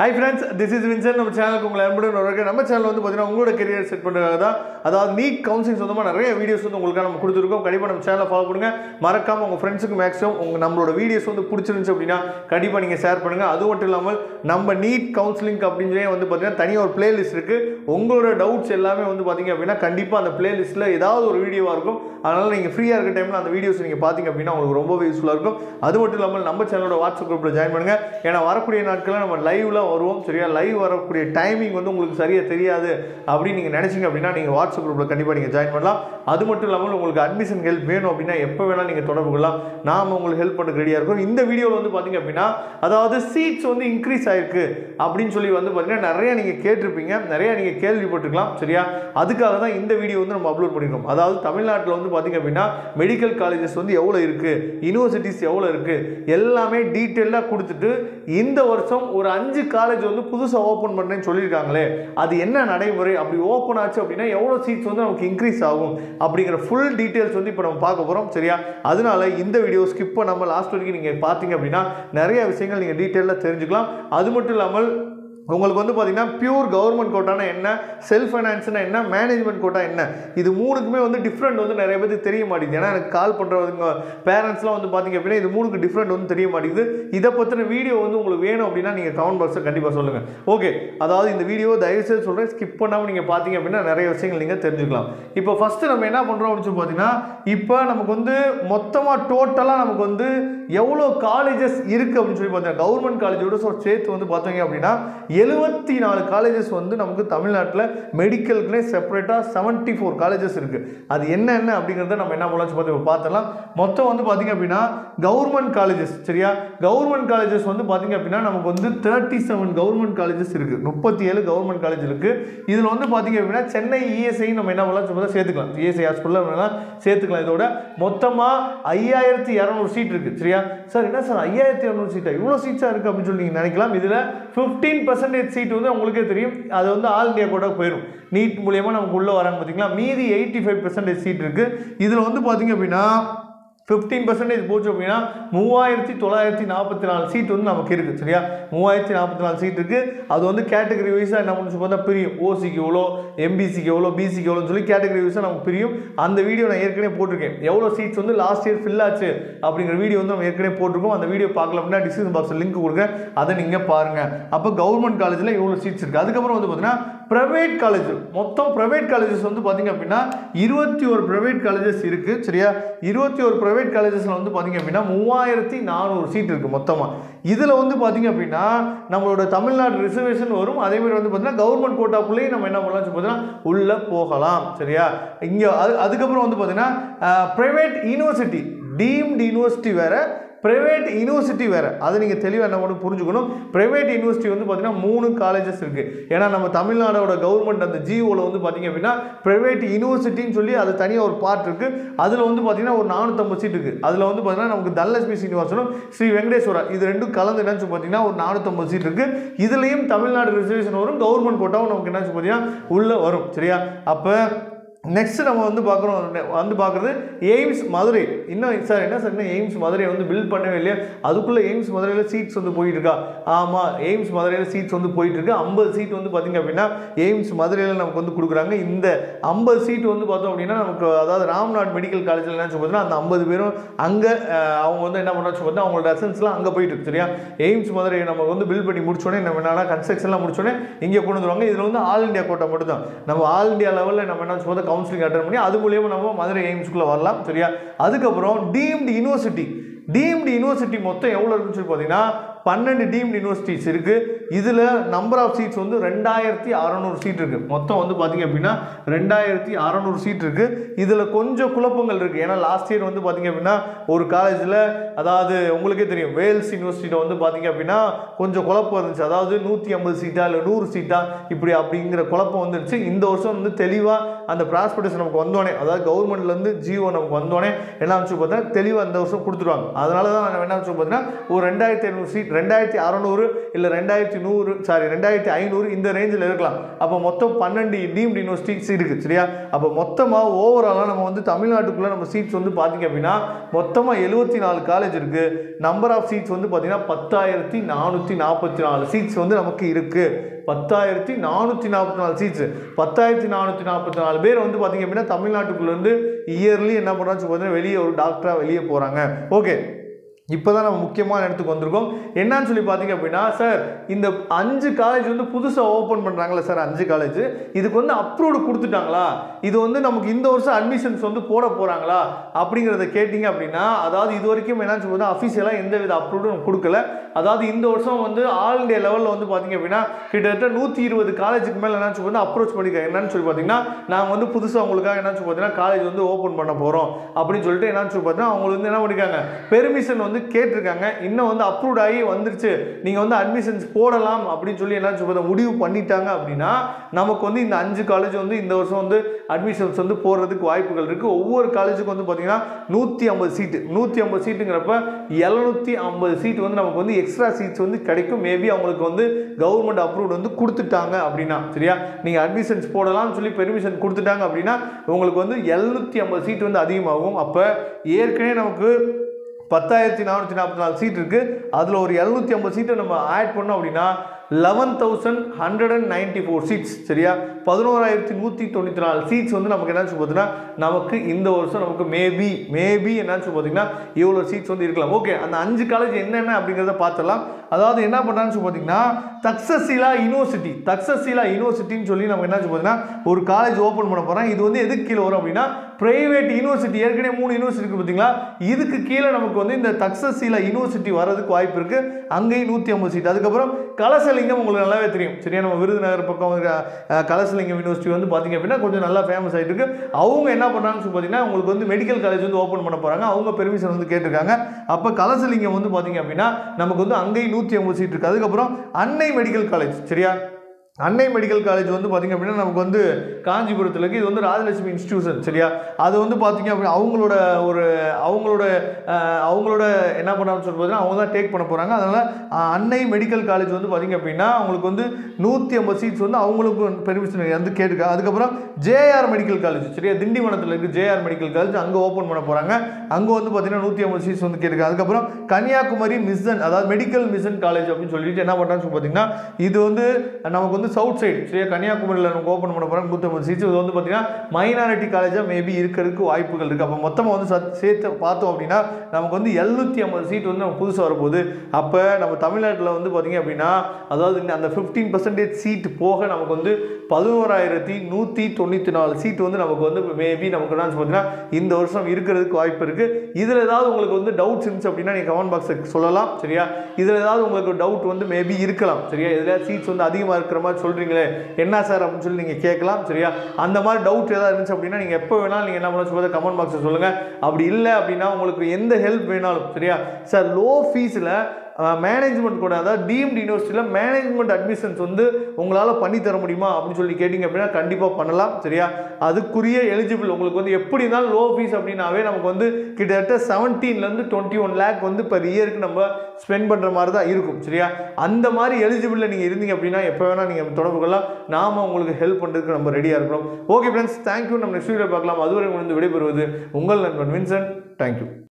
high friends this is Vinson நம்ம சேனலுக்கு உங்களை அன்புடன் வரவேற்க நம்ம சேனல் வந்து பார்த்தீங்கன்னா உங்களோட கெரியர் செட் பண்ணுறது தான் அதாவது நீட் கவுன்சிலிங் சொந்தமாக நிறைய வீடியோஸ் வந்து உங்களுக்காக நம்ம கொடுத்துருக்கோம் கண்டிப்பாக நம்ம சேனலை ஃபாலோ பண்ணுங்க மறக்காம உங்கள் ஃப்ரெண்ட்ஸுக்கு மேக்ஸிமம் உங்கள் நம்மளோட வீடியோஸ் வந்து பிடிச்சிருந்துச்சு அப்படின்னா கண்டிப்பாக நீங்கள் ஷேர் பண்ணுங்கள் அது மட்டும் இல்லாமல் நம்ம நீட் கவுன்சிலிங் அப்படின்னு வந்து பார்த்தீங்கன்னா தனியாக ஒரு பிளேலிஸ்ட் இருக்குது உங்களோட டவுட்ஸ் எல்லாமே வந்து பார்த்தீங்க அப்படின்னா கண்டிப்பாக அந்த பிளேலிஸ்ட்டில் ஏதாவது ஒரு வீடியோவாக இருக்கும் அதனால் நீங்கள் ஃப்ரீயாக இருக்க டைமில் அந்த வீடியோஸ் நீங்கள் பார்த்தீங்க அப்படின்னா உங்களுக்கு ரொம்பவே யூஸ்ஃபுல்லாக இருக்கும் அது மட்டும் இல்லாமல் நம்ம சேனலோட வாட்ஸ்அப் குரூப்பில் ஜாயின் பண்ணுங்கள் ஏன்னா வரக்கூடிய நாட்களில் நம்ம லைவ்ல வருவோம் சரியா லைவ் வரக்கூடிய டைமிங் வந்து உங்களுக்கு சரியாக தெரியாது அப்படின்னு நீங்கள் நினச்சிங்க அப்படின்னா நீங்கள் வாட்ஸ்அப் குரூப்பில் கண்டிப்பாக நீங்கள் ஜாயின் பண்ணலாம் அது மட்டும் இல்லாமல் உங்களுக்கு அட்மிஷன் ஹெல்ப் வேணும் அப்படின்னா எப்போ வேணால் நீங்கள் தொடர்பு கொள்ளலாம் நாம் உங்களுக்கு ஹெல்ப் பண்ண ரெடியாக இருக்கும் இந்த வீடியோவில் வந்து பார்த்தீங்க அப்படின்னா அதாவது சீட்ஸ் வந்து இன்க்ரீஸ் ஆயிருக்கு அப்படின்னு சொல்லி வந்து பார்த்தீங்கன்னா நிறைய நீங்கள் கேட்டிருப்பீங்க நிறைய நீங்கள் கேள்விப்பட்டிருக்கலாம் சரியா அதுக்காக தான் இந்த வீடியோ வந்து நம்ம அப்லோட் பண்ணியிருக்கோம் அதாவது தமிழ்நாட்டில் வந்து பார்த்தீங்க அப்படின்னா மெடிக்கல் காலேஜஸ் வந்து எவ்வளோ இருக்குது யூனிவர்சிட்டிஸ் எவ்வளோ இருக்குது எல்லாமே டீட்டெயிலாக கொடுத்துட்டு இந்த வருஷம் ஒரு அஞ்சு காலேஜ் வந்து புதுசாக ஓப்பன் பண்ணுறேன்னு சொல்லியிருக்காங்களே அது என்ன நடைமுறை அப்படி ஓப்பன் ஆச்சு அப்படின்னா எவ்வளோ சீட்ஸ் வந்து நமக்கு இன்க்ரீஸ் ஆகும் அப்படிங்கிற ஃபுல் டீட்டெயில்ஸ் வந்து இப்போ நம்ம பார்க்க போகிறோம் சரியா அதனால இந்த வீடியோ ஸ்கிப் பண்ணாமல் லாஸ்ட் வரைக்கும் நீங்கள் பார்த்தீங்க அப்படின்னா நிறைய விஷயங்கள் நீங்கள் டீட்டெயிலாக தெரிஞ்சுக்கலாம் அது மட்டும் இல்லாமல் உங்களுக்கு வந்து பார்த்தீங்கன்னா பியூர் கவர்மெண்ட் கோட்டானா என்ன செல்ஃப் ஃபைனான்ஸ்னா என்ன மேனேஜ்மெண்ட் கோட்டா என்ன இது மூணுக்குமே வந்து டிஃப்ரெண்ட் வந்து நிறைய பேருக்கு தெரிய மாட்டேங்குது ஏன்னா எனக்கு கால் பண்ணுறவங்க பேரண்ட்ஸ்லாம் வந்து பார்த்தீங்க அப்படின்னா இது மூணுக்கு டிஃப்ரெண்ட் வந்து தெரிய மாட்டேங்குது இதை பற்றின வீடியோ வந்து உங்களுக்கு வேணும் அப்படின்னா நீங்கள் கமெண்ட் பாக்ஸில் கண்டிப்பாக சொல்லுங்கள் ஓகே அதாவது இந்த வீடியோ தயவுசெய்து சொல்கிறேன் ஸ்கிப் பண்ணாமல் நீங்கள் பார்த்தீங்க அப்படின்னா நிறைய விஷயங்கள் நீங்கள் தெரிஞ்சுக்கலாம் இப்போ ஃபஸ்ட்டு நம்ம என்ன பண்ணுறோம் அப்படின்னு சொல்லி பார்த்தீங்கன்னா இப்போ நமக்கு வந்து மொத்தமாக டோட்டலாக நமக்கு வந்து எவ்வளோ காலேஜஸ் இருக்குது அப்படின்னு சொல்லி பார்த்தீங்கன்னா கவர்மெண்ட் காலேஜோட ஸோ சேர்த்து வந்து பார்த்தீங்க அப்படின்னா எழுபத்தி நாலு காலேஜஸ் வந்து நமக்கு தமிழ்நாட்டில் மெடிக்கலுக்குனே செப்பரேட்டாக செவன்ட்டி ஃபோர் காலேஜஸ் இருக்குது அது என்னென்ன அப்படிங்கிறத நம்ம என்ன பண்ணலாம் பார்த்து இப்போ பார்த்தலாம் மொத்தம் வந்து பார்த்திங்க அப்படின்னா கவர்மெண்ட் காலேஜஸ் சரியா கவர்மெண்ட் காலேஜஸ் வந்து பார்த்திங்க அப்படின்னா நமக்கு வந்து தேர்ட்டி செவன் கவர்மெண்ட் காலேஜஸ் இருக்குது முப்பத்தி ஏழு கவர்மெண்ட் காலேஜ் இருக்குது இதில் வந்து பார்த்திங்க அப்படின்னா சென்னை இஎஸ்ஐ நம்ம என்ன பண்ணலாம் சும்மா சேர்த்துக்கலாம் இஎஸ்ஐ ஹாஸ்பிட்டலில் வேணால் சேர்த்துக்கலாம் இதோட மொத்தமாக ஐயாயிரத்தி இரநூறு சீட் இருக்குது சரியா சார் என்ன சார் ஐயாயிரத்தி இரநூறு சீட்டா இவ்வளோ சீட்ஸாக இருக்குது அப்படின்னு சொல்லி நீங்கள் நினைக்கலாம் இதில் ஃபிஃப்டீன் பர்சன்டேஜ் சீட் வந்து உங்களுக்கே தெரியும் அது வந்து ஆல் இந்தியா கூட போயிடும் நீட் மூலியமாக நமக்கு உள்ளே வராங்க பார்த்தீங்களா மீதி எயிட்டி ஃபைவ் பர்சன்டேஜ் சீட் இருக்குது இதில் வந்து பார்த்தீங்க அப்படின்னா ஃபிஃப்டீன் பர்சன்டேஜ் போச்சு அப்படின்னா மூவாயிரத்தி தொள்ளாயிரத்தி நாற்பத்தி நாலு சீட் வந்து நமக்கு இருக்குது சரியா மூவாயிரத்தி நாற்பத்தி நாலு சீட் இருக்குது அது வந்து கேட்டகரி வைஸாக என்ன பண்ணி பார்த்தா பிரியும் ஓசிக்கு எவ்வளோ எம்பிசிக்கு எவ்வளோ பிசிக்கு எவ்வளோன்னு சொல்லி கேட்டகரி வைஸாக நமக்கு பிரியும் அந்த வீடியோ நான் ஏற்கனவே போட்டிருக்கேன் எவ்வளோ சீட்ஸ் வந்து லாஸ்ட் இயர் ஃபில் ஆச்சு அப்படிங்கிற வீடியோ வந்து நம்ம ஏற்கனவே போட்டிருக்கோம் அந்த வீடியோ பார்க்கல அப்படின்னா டிஸ்கிரிப்ஷன் பாக்ஸில் லிங்க் கொடுங்க அதை நீங்கள் பாருங்கள் அப்போ கவர்மெண்ட் காலேஜில் எவ்வளோ சீட்ஸ் இருக்குது அதுக்கப்புறம் வந்து பார்த்தீங்கன்னா ப்ரைவேட் காலேஜ் மொத்தம் ப்ரைவேட் காலேஜஸ் வந்து பார்த்தீங்க அப்படின்னா இருபத்தி ஒரு ப்ரைவேட் காலேஜஸ் இருக்குது சரியா இருபத்தி ஒரு ப்ரைவேட் காலேஜஸில் வந்து பார்த்தீங்க அப்படின்னா மூவாயிரத்தி நானூறு சீட் இருக்குது மொத்தமாக இதில் வந்து பார்த்தீங்க அப்படின்னா நம்மளோட தமிழ்நாடு ரிசர்வேஷன் வரும் அதேமாதிரி வந்து பார்த்தீங்கன்னா கவர்மெண்ட் கோட்டாக்குள்ளேயும் நம்ம என்ன பண்ணலாம் பார்த்தீங்கன்னா உள்ளே போகலாம் சரியா இங்கே அது அதுக்கப்புறம் வந்து பார்த்தீங்கன்னா ப்ரைவேட் யூனிவர்சிட்டி டீம்டு யூனிவர்சிட்டி வேறு ப்ரைவேட் யூனிவர்சிட்டி வேறு அதை நீங்கள் தெளிவாக என்ன பண்ணணும் புரிஞ்சுக்கணும் ப்ரைவேட் யூனிவர்சிட்டி வந்து பார்த்தீங்கன்னா மூணு காலேஜஸ் இருக்குது ஏன்னா நம்ம தமிழ்நாடோட கவர்மெண்ட் அந்த ஜிஓவில் வந்து பார்த்தீங்க அப்படின்னா ப்ரைவேட் யூனிவர்சிட்டின்னு சொல்லி அது தனியாக ஒரு பார்ட் இருக்குது அதில் வந்து பார்த்தீங்கன்னா ஒரு நானூற்றம்பது சீட் இருக்குது அதில் வந்து பார்த்தீங்கன்னா நமக்கு தனலட்சுமி சீனிவாசனும் ஸ்ரீ வெங்கடேஸ்வரா இது ரெண்டும் கலந்து என்னன்னு சொல்லி பார்த்தீங்கன்னா ஒரு நானூற்றம்பது சீட் இருக்குது இதுலேயும் தமிழ்நாடு ரிசர்வேஷன் வரும் கவர்மெண்ட் கோட்டாவும் நமக்கு என்ன சொல்லி பார்த்தீங்கன்னா உள்ளே வரும் சரியா அப்போ நெக்ஸ்ட் நம்ம வந்து பார்க்குறோம் வந்து பார்க்குறது எய்ம்ஸ் மதுரை இன்னும் சார் என்ன சார் இன்னும் எய்ம்ஸ் மதுரை வந்து பில்ட் பண்ணவே இல்லையா அதுக்குள்ளே எய்ம்ஸ் மதுரையில் சீட்ஸ் வந்து போயிட்டு இருக்கா ஆமாம் எய்ம்ஸ் மதுரையில் சீட்ஸ் வந்து போயிட்டு இருக்கு ஐம்பது சீட் வந்து பார்த்திங்க அப்படின்னா எய்ம்ஸ் மதுரையில் நமக்கு வந்து கொடுக்குறாங்க இந்த ஐம்பது சீட் வந்து பார்த்தோம் அப்படின்னா நமக்கு அதாவது ராம்நாட் மெடிக்கல் காலேஜில் என்ன பார்த்தீங்கன்னா அந்த ஐம்பது பேரும் அங்கே அவங்க வந்து என்ன பண்ணுறாச்சு பார்த்தா அவங்களோட லெசன்ஸ்லாம் அங்கே போயிட்டு இருக்கு சரியா எய்ம்ஸ் மதுரை நம்ம வந்து பில்ட் பண்ணி முடிச்சோடனே நம்ம என்னன்னா கன்ஸ்ட்ரக்ஷன்லாம் முடிச்சோடனே இங்கே கொண்டு வந்துருவாங்க இதில் வந்து ஆல் இந்தியா கோட்டை மட்டும் தான் நம்ம ஆல் இந்தியா லெவலில் நம்ம என்ன சொல்லுவோம் கவுன்சிலிங் அட்டன் பண்ணி அது மூலியமாக நம்ம மதுரை எய்ம்ஸ்குள்ளே வரலாம் சரியா அதுக்கப்புறம் டீம்டு யூனிவர்சிட்டி டீம்டு யூனிவர்சிட்டி மொத்தம் எவ்வளோ இருக்குன்னு சொல்லி பார்த்தீங்கன்னா பன்னெண்டு டீம்டு யூனிவர்சிட்டிஸ் இருக்குது இதில் நம்பர் ஆஃப் சீட்ஸ் வந்து ரெண்டாயிரத்தி அறநூறு சீட் இருக்குது மொத்தம் வந்து பார்த்திங்க அப்படின்னா ரெண்டாயிரத்தி அறநூறு சீட் இருக்குது இதில் கொஞ்சம் குழப்பங்கள் இருக்குது ஏன்னா லாஸ்ட் இயர் வந்து பார்த்திங்க அப்படின்னா ஒரு காலேஜில் அதாவது உங்களுக்கே தெரியும் வேல்ஸ் யூனிவர்சிட்டியில் வந்து பார்த்திங்க அப்படின்னா கொஞ்சம் குழப்பம் இருந்துச்சு அதாவது நூற்றி ஐம்பது சீட்டா இல்லை நூறு சீட்டா இப்படி அப்படிங்கிற குழப்பம் வந்துருச்சு இந்த வருஷம் வந்து தெளிவாக அந்த ப்ராஸ்பெக்டஸ் நமக்கு வந்தோடனே அதாவது கவர்மெண்ட்லேருந்து ஜியோ நமக்கு வந்தோடனே என்ன வச்சு பார்த்தீங்கன்னா தெளிவாக இந்த வருஷம் கொடுத்துருவாங்க அதனால தான் நம்ம என்ன வச்சு பார்த்தீங்கன்னா ஒரு ரெண்டாயிரத்தி ஐநூறு சீட் ரெண்டாயிரத்தி அறநூறு இல்லை ரெண்டாயிரத்தி நூறு சாரி ரெண்டாயிரத்தி ஐநூறு இந்த ரேஞ்சில் இருக்கலாம் அப்போ மொத்தம் பன்னெண்டு டீம்டு யூனிவர்சிட்டிஸ் இருக்குது சரியா அப்போ மொத்தமாக ஓவராலாக நம்ம வந்து தமிழ்நாட்டுக்குள்ளே நம்ம சீட்ஸ் வந்து பார்த்தீங்க அப்படின்னா மொத்தமாக எழுபத்தி நாலு காலேஜ் இருக்குது நம்பர் ஆஃப் சீட்ஸ் வந்து பார்த்தீங்கன்னா பத்தாயிரத்தி நானூற்றி நாற்பத்தி நாலு சீட்ஸ் வந்து நமக்கு இருக்குது பத்தாயிரத்தி நானூற்றி நாற்பத்தி நாலு சீட்ஸ் பத்தாயிரத்தி நானூற்றி நாற்பத்தி நாலு பேர் வந்து பார்த்தீங்க அப்படின்னா தமிழ்நாட்டுக்குள்ளேருந்து இயர்லி என்ன பண்ணுறான்னு பார்த்தீங்கன்னா வெளியே ஒரு டாக்டராக வெளியே போகிறாங்க ஓகே இப்போ தான் நம்ம முக்கியமான இடத்துக்கு வந்திருக்கோம் என்னன்னு சொல்லி பார்த்தீங்க அப்படின்னா சார் இந்த அஞ்சு காலேஜ் வந்து புதுசாக ஓப்பன் பண்ணுறாங்களே சார் அஞ்சு காலேஜ் இதுக்கு வந்து அப்ரூவ்டு கொடுத்துட்டாங்களா இது வந்து நமக்கு இந்த வருஷம் அட்மிஷன்ஸ் வந்து போட போகிறாங்களா அப்படிங்கிறத கேட்டிங்க அப்படின்னா அதாவது இது வரைக்கும் என்னன்னு சொல்லி அஃபீஷியலாக எந்த வித அப்ரூவ்டும் கொடுக்கல அதாவது இந்த வருஷம் வந்து ஆல் இண்டியா லெவலில் வந்து பார்த்தீங்க அப்படின்னா கிட்டத்தட்ட நூற்றி இருபது காலேஜுக்கு மேலே என்னன்னு சொல்லி வந்து அப்ரோச் பண்ணியிருக்காங்க என்னன்னு சொல்லி பார்த்தீங்கன்னா நாங்கள் வந்து புதுசாக உங்களுக்காக என்னன்னு சொல்லி பார்த்தீங்கன்னா காலேஜ் வந்து ஓப்பன் பண்ண போகிறோம் அப்படின்னு சொல்லிட்டு என்னன்னு சொல்லி பார்த்தீங்கன்னா அவங்களுக்கு வந்து என்ன பண்ணியிருக்காங்க பெர்மிஷன் வந்து கேட்டிருக்காங்க இன்னும் வந்து அப்ரூவ்ட் ஆகி வந்துருச்சு நீங்கள் வந்து அட்மிஷன்ஸ் போடலாம் அப்படின்னு சொல்லி என்ன சொல்லி பார்த்தா முடிவு பண்ணிட்டாங்க அப்படின்னா நமக்கு வந்து இந்த அஞ்சு காலேஜ் வந்து இந்த வருஷம் வந்து அட்மிஷன்ஸ் வந்து போடுறதுக்கு வாய்ப்புகள் இருக்குது ஒவ்வொரு காலேஜுக்கு வந்து பார்த்தீங்கன்னா நூற்றி ஐம்பது சீட்டு நூற்றி ஐம்பது சீட்டுங்கிறப்ப எழுநூற்றி ஐம்பது சீட் வந்து நமக்கு வந்து எக்ஸ்ட்ரா சீட்ஸ் வந்து கிடைக்கும் மேபி அவங்களுக்கு வந்து கவர்மெண்ட் அப்ரூவ்ட் வந்து கொடுத்துட்டாங்க அப்படின்னா சரியா நீங்கள் அட்மிஷன்ஸ் போடலாம்னு சொல்லி பெர்மிஷன் கொடுத்துட்டாங்க அப்படின்னா உங்களுக்கு வந்து எழுநூற்றி ஐம்பது சீட் வந்து அதிகமாகும் அப்போ ஏற்கனவே நமக்கு பத்தாயிரத்தி நானூற்றி நாற்பத்தி நாலு சீட் இருக்குது அதில் ஒரு எழுநூற்றி ஐம்பது சீட்டை நம்ம ஆட் பண்ணோம் அப்படின்னா eleven thousand hundred and ninety four seats சரியா பதினோராயிரத்தி நூற்றி தொண்ணூற்றி நாலு சீட்ஸ் வந்து நமக்கு என்னன்னு சொல்லி பார்த்தீங்கன்னா நமக்கு இந்த வருஷம் நமக்கு மேபி மேபி என்னன்னு சொல்லி பார்த்தீங்கன்னா இவ்வளோ சீட்ஸ் வந்து இருக்கலாம் ஓகே அந்த அஞ்சு காலேஜ் என்னென்ன அப்படிங்கிறத பார்த்துடலாம் அதாவது என்ன பண்ணுறான்னு சொல்லி பார்த்தீங்கன்னா தக்ஸசீலா யூனிவர்சிட்டி தக்ஸசீலா யூனிவர்சிட்டின்னு சொல்லி நம்ம என்ன சொல்லி பார்த்தீங்கன்னா ஒரு காலேஜ் ஓப்பன் பண்ண போகிறோம் இது வந்து எதுக்கு கீழே வரும் அப்படின்னா பிரைவேட் யூனிவர்சிட்டி ஏற்கனவே மூணு யூனிவர்சிட்டி இருக்குது பார்த்தீங்களா இதுக்கு கீழே நமக்கு வந்து இந்த தக்ஸசீலா யூனிவர்சிட்டி வர்றதுக்கு வாய்ப்பு இருக்குது அங்கேயும் நூற்றி ஐம்பது சீட் அதுக்கப்புறம் கலசலிங்கம் உங்களுக்கு நல்லாவே தெரியும் சரியா நம்ம விருதுநகர் பக்கம் இருக்க அஹ், கலசலிங்கம் யூனிவர்சிட்டி வந்து பார்த்தீங்க அப்படின்னா கொஞ்சம் நல்லா ஃபேமஸ் ஆகிட்டு இருக்கு அவங்க என்ன பண்ணாங்கன்னு சொல்லி பார்த்தீங்கன்னா உங்களுக்கு வந்து மெடிக்கல் காலேஜ் வந்து ஓப்பன் பண்ண போகிறாங்க அவங்க பெர்மிஷன் வந்து கேட்டிருக்காங்க அப்போ கலசலிங்கம் வந்து பார்த்தீங்க அப்படின்னா நமக்கு வந்து அங்கேயும் நூற்றி ஐம்பது சீட் இருக்குது அதுக்கப்புறம் அன்னை மெடிக்கல் காலேஜ் சரியா அன்னை மெடிக்கல் காலேஜ் வந்து பார்த்திங்க அப்படின்னா நமக்கு வந்து காஞ்சிபுரத்தில் இருக்குது இது வந்து ராஜலட்சுமி இன்ஸ்டியூஷன் சரியா அது வந்து பார்த்திங்க அப்படின்னா அவங்களோட ஒரு அவங்களோட அஹ், அவங்களோட என்ன பண்ணான்னு சொல்லி பார்த்தீங்கன்னா அவங்க தான் டேக் பண்ண போகிறாங்க அதனால் அன்னை மெடிக்கல் காலேஜ் வந்து பார்த்திங்க அப்படின்னா அவங்களுக்கு வந்து நூற்றி ஐம்பது சீட்ஸ் வந்து அவங்களுக்கு பெர்மிஷன் வந்து கேட்டிருக்காங்க அதுக்கப்புறம் ஜேஆர் மெடிக்கல் காலேஜ் சரியா திண்டிவனத்தில் இருக்குது ஜேஆர் மெடிக்கல் காலேஜ் அங்கே ஓப்பன் பண்ண போகிறாங்க அங்கே வந்து பார்த்திங்கன்னா நூற்றி ஐம்பது சீட்ஸ் வந்து கேட்டிருக்காங்க அதுக்கப்புறம் கன்னியாகுமரி மிஷன் அதாவது மெடிக்கல் மிஷன் காலேஜ் அப்படின்னு சொல்லிட்டு என்ன பண்ணுறான்னு சொல்லி பார்த்தீங்கன்னா இது வந்து நமக்கு வந்து சவுத் சைடு சரியா கன்னியாகுமரியில் நமக்கு ஓப்பன் பண்ண போகிறாங்க நூற்றம்பது சீட்ஸ் இது வந்து பார்த்தீங்கன்னா மைனாரிட்டி காலேஜாக மேபி இருக்கிறதுக்கு வாய்ப்புகள் இருக்குது அப்போ மொத்தமாக வந்து சத் சேர்த்து பார்த்தோம் அப்படின்னா நமக்கு வந்து எழுநூற்றி ஐம்பது சீட் வந்து நம்ம புதுசாக வரப்போகுது அப்போ நம்ம தமிழ்நாட்டில் வந்து பார்த்தீங்க அப்படின்னா அதாவது இந்த அந்த ஃபிஃப்டீன் பர்சன்டேஜ் சீட் போக நமக்கு வந்து பதினோராயிரத்தி நூற்றி தொண்ணூற்றி நாலு சீட் வந்து நமக்கு வந்து மேபி நமக்கு என்ன பார்த்தீங்கன்னா இந்த வருஷம் இருக்கிறதுக்கு வாய்ப்பு இருக்குது இதில் ஏதாவது உங்களுக்கு வந்து டவுட்ஸ் இருந்துச்சு அப்படின்னா நீங்கள் கமெண்ட் பாக்ஸுக்கு சொல்லலாம் சரியா இதில் ஏதாவது உங்களுக்கு டவுட் வந்து மேபி இருக்கலாம் சரியா இதில் சீட்ஸ் வந்து அதிகமாக இருக்கிற மாதிரி சொல்கிறீங்களே என்ன சார் அப்படின்னு சொல்லி நீங்கள் கேட்கலாம் சரியா அந்த மாதிரி டவுட் ஏதாவது இருந்துச்சு அப்படின்னா நீங்கள் எப்போ வேணாலும் நீங்கள் என்ன பண்ண சொல்லுங்கள் கமெண்ட் பாக்ஸில் சொல்லுங்கள் அப்படி இல்லை அப்படின்னா உங்களுக்கு எந்த ஹெல்ப் வேணாலும் சரியா சார் லோ ஃபீஸில் மேனேஜ்மெண்ட் கூட அதாவது டீம்டு யூனிவர்சிட்டியில் மேனேஜ்மெண்ட் அட்மிஷன்ஸ் வந்து உங்களால் பண்ணி தர முடியுமா அப்படின்னு சொல்லி கேட்டிங்க அப்படின்னா கண்டிப்பாக பண்ணலாம் சரியா அதுக்குரிய எலிஜிபிள் உங்களுக்கு வந்து எப்படி இருந்தாலும் லோ ஃபீஸ் அப்படின்னாவே நமக்கு வந்து கிட்டத்தட்ட செவன்டீன்லேருந்து டுவெண்ட்டி ஒன் லேக் வந்து per இயருக்கு நம்ம ஸ்பெண்ட் பண்ணுற மாதிரி தான் இருக்கும் சரியா அந்த மாதிரி எலிஜிபிளில் நீங்கள் இருந்தீங்க அப்படின்னா எப்போ வேணால் நீங்கள் தொடர்பு கொள்ளலாம் நாம உங்களுக்கு ஹெல்ப் பண்ணுறதுக்கு நம்ம ரெடியாக இருக்கிறோம் ஓகே ஃப்ரெண்ட்ஸ் தேங்க்யூ நம்ம நெக்ஸ்ட் வீடியோ பார்க்கலாம் அதுவரை உங்களுக்கு விடைபெறுவது உங்கள் நண்பன் வின்சென்ட் தேங்க்யூ